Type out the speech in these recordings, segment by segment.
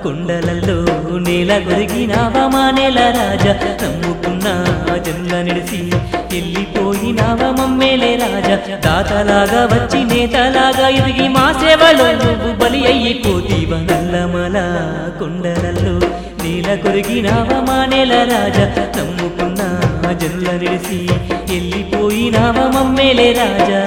కుండలల్లో నేల కొరిగినావా మా నేల రాజా నమ్ముకున్న జనుల నిడిసి వెళ్ళిపోయినావా మమ్మేలే రాజా దాతలాగా వచ్చి నేతలాగా ఎదిగి మా సేవలో నువ్వు బలి అయిపోతీవ నల్లమల కుండలల్లో నేల కొరిగినావా మా నేల రాజా నమ్ముకున్న జనుల నిడిసి వెళ్ళిపోయినావా మమ్మేలే రాజా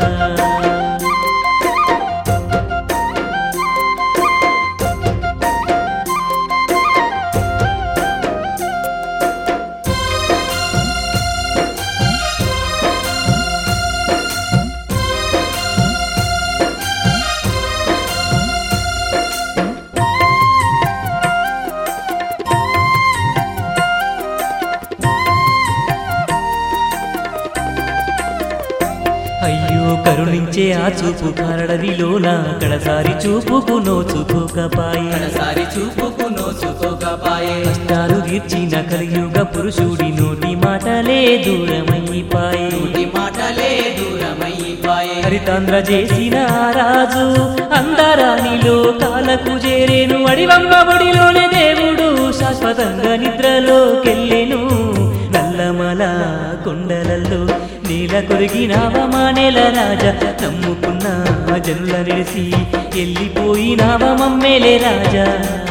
అయ్యో కరుణించే ఆ చూపు కారడవిలోన కడసారి చూపుకు నోచుకోకపాయి కడసారి చూపుకు నోచుకోకపాయే కష్టాలు తీర్చిన కలియుగ పురుషుడి నోటి మాటలే దూరమైపాయి నోటి మాటలే దూరమైపాయే హరితాంధ్ర చేసిన ఆ రాజు అందరానిలో కాలకు చేరేను అడివంబ బడిలోనే దేవుడు శాశ్వతంగా నిద్రలోకెళ్ళెను నల్లమల కొండలల్లో నీల కొరిగినావా మా నేల రాజా నమ్ముకున్న జనుల నిలిసి వెళ్ళిపోయినావా మమ్మేలే రాజా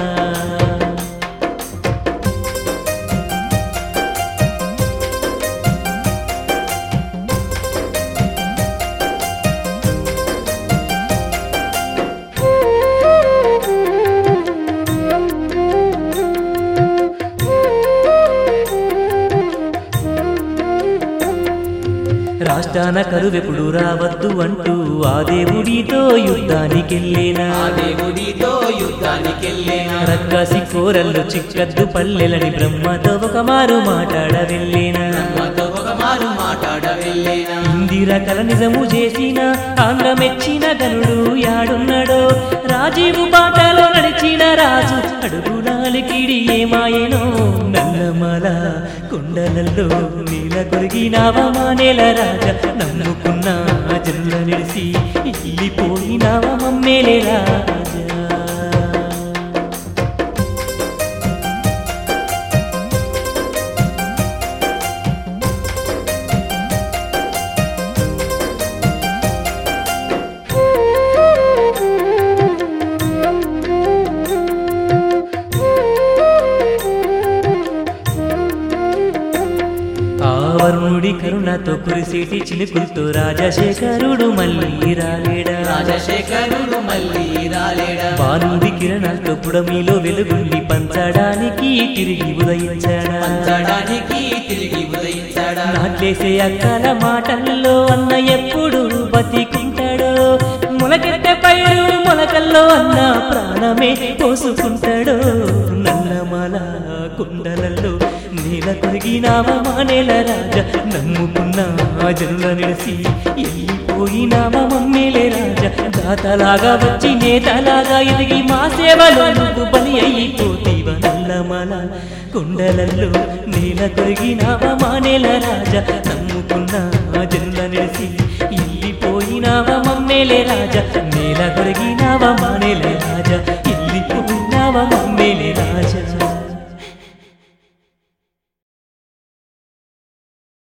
రాష్ట్రాన కరువెప్పుడు రావద్దు అంటూ ఆ దేవుడితో యుద్ధానికెళ్ళేనా ఆ దేవుడితో యుద్ధానికెళ్ళేనా రక్కసి కోరల్లో చిక్కద్దు పల్లెలని బ్రహ్మతో ఒక మారు మాట్లాడ వెళ్ళేనా బ్రహ్మతో ఒక మారు మాట్లాడ వెళ్ళేనా ఇందిర కల నిజము చేసిన ఆంధ్ర మెచ్చిన గనుడు యాడున్నాడో రాజీవు బాటలో నడిచిన రాజు అడుగులాలికిడి ఏమాయనో నల్లమల కొండలల్లో నీల కొరిగినావా మా నేల రాజా నమ్ముకున్న జనుల నిలిసి వెళ్ళిపోయినావా మమ్మేలే రాజా ఆవరుణుడి కరుణతో కురిసేటి చిలుకులతో రాజశేఖరుడు మళ్ళీ రాలేడా రాజశేఖరుడు మళ్ళీ రాలేడా బాలుడి కిరణాలతో పుడమిలో వెలుగుండి పంచడానికి తిరిగి ఉదయించాడా పంచడానికి తిరిగి ఉదయించాడా నాట్లేసే అక్కల మాటల్లో అన్న ఎప్పుడు బతికుంటాడో మొలకెట్టే పైరు మొలకల్లో అన్న ప్రాణమే పోసుకుంటాడో నల్లమల కుండలలో నేల కొరిగినావా మా నేల రాజా నమ్ముకున్న జనుల నిలిసి వెళ్ళిపోయినావా మమ్మేలే రాజా దాతలాగా వచ్చి నేతలాగా ఎదిగి మా సేవలో నువ్వు బలి అయిపోతీవ నల్లమల కుండలల్లో నేల కొరిగినావా మా నేల రాజా నమ్ముకున్న జనుల నిలిసి వెళ్ళిపోయినావా మమ్మేలే రాజా నేల కొరిగినావా మా నేల రాజా